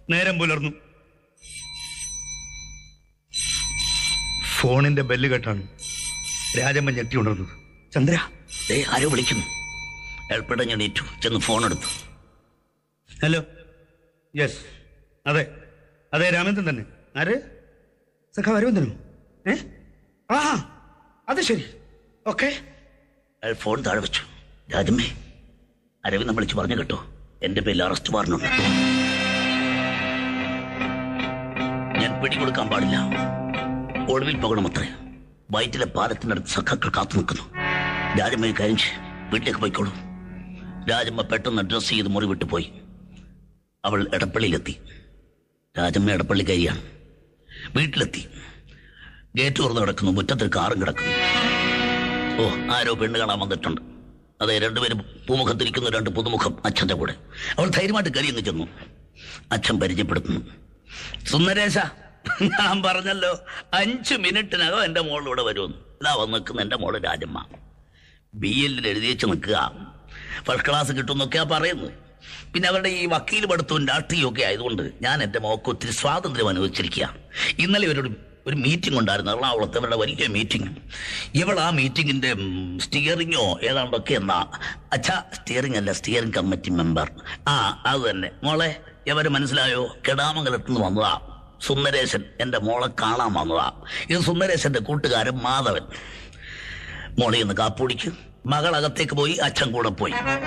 നേരം പുലർന്നു ഫോണിന്റെ ബെല്ല് കേട്ടാണ് രാജമ്മ ഞെട്ടി ഉണർന്നത് ചന്ദ്ര ദേ ആരോ വിളിക്കുന്നു ഏർപ്പെട ഞാൻ ഏറ്റു ചെന്ന് ഫോൺ എടുത്തു ഹലോ യെസ് അതെ അതെ രാമേന്ദ്രൻ തന്നെ ആര് സഖാവ് അരവിന്ദനോ ഏ ആ അത് ശരി ഓക്കെ അയാൾ ഫോൺ താഴെ വെച്ചു രാജമ്മേ അരവിന്ദൻ വിളിച്ച് പറഞ്ഞു കേട്ടോ എന്റെ പേരിൽ അറസ്റ്റ് വാറണ്ടുണ്ട് ഞാൻ പിടികൊടുക്കാൻ പാടില്ല ഒളിവിൽ പോകണമത്രേ വയറ്റിലെ പാലത്തിനടുത്ത് സഖാക്കൾ കാത്തു നിൽക്കുന്നു രാജമ്മ ഒരു കാര്യം ചെയ്യ്. വീട്ടിലേക്ക് പോയിക്കോളൂ രാജമ്മ പെട്ടെന്ന് ഡ്രസ് ചെയ്ത് മുറി വിട്ടു പോയി അവൾ എടപ്പള്ളിയിലെത്തി രാജമ്മ എടപ്പള്ളിക്കാരിയാണ് വീട്ടിലെത്തി ഗേറ്റ് തുറന്ന് കിടക്കുന്നു മുറ്റത്തിൽ കാറും കിടക്കുന്നു ഓ ആരോ പെണ്ണ് കാണാൻ വന്നിട്ടുണ്ട് അതെ രണ്ടുപേരും പൂമുഖത്തിരിക്കുന്ന രണ്ട് പുതുമുഖം അച്ഛന്റെ കൂടെ അവൾ ധൈര്യമായിട്ട് കയറിയങ്ങ് ചെന്നു അച്ഛൻ പരിചയപ്പെടുത്തുന്നു സുന്ദരേശ ഞാൻ പറഞ്ഞല്ലോ അഞ്ച് മിനിറ്റിനകം എന്റെ മോൾ ഇവിടെ വരുമെന്ന് ഇതാ വന്ന് നിൽക്കുന്ന എന്റെ മോള് രാജമ്മ ബി എല്ലിൽ എഴുതി വെച്ച് നിൽക്കുക ഫസ്റ്റ് ക്ലാസ് കിട്ടുമെന്നൊക്കെയാ പറയുന്നത് പിന്നെ അവരുടെ ഈ വക്കീൽ പഠിത്തവും രാഷ്ട്രീയവും ഒക്കെ ആയതുകൊണ്ട് ഞാൻ എൻ്റെ മോക്ക് ഒത്തിരി സ്വാതന്ത്ര്യം അനുവദിച്ചിരിക്കുക ഇന്നലെ ഇവരൊരു ഒരു മീറ്റിംഗ് ഉണ്ടായിരുന്നു എറണാകുളത്ത് അവരുടെ വലിയ മീറ്റിംഗ് ഇവൾ ആ മീറ്റിംഗിന്റെ സ്റ്റിയറിങ്ങോ ഏതാണ്ടൊക്കെ എന്നാ അച്ഛാ സ്റ്റിയറിംഗ് അല്ല സ്റ്റിയറിംഗ് കമ്മിറ്റി മെമ്പർ ആ അത് തന്നെ മോളെ ഇവര് മനസ്സിലായോ കെടാമംഗലത്ത് നിന്ന് വന്നതാ സുന്ദരേശൻ എന്റെ മോളെ കാണാൻ വന്നതാ ഇത് സുന്ദരേശന്റെ കൂട്ടുകാരൻ മാധവൻ മോളെ ഒന്ന് കാപ്പുടിക്ക് മകൾ അകത്തേക്ക് പോയി അച്ഛൻ കൂടെ പോയി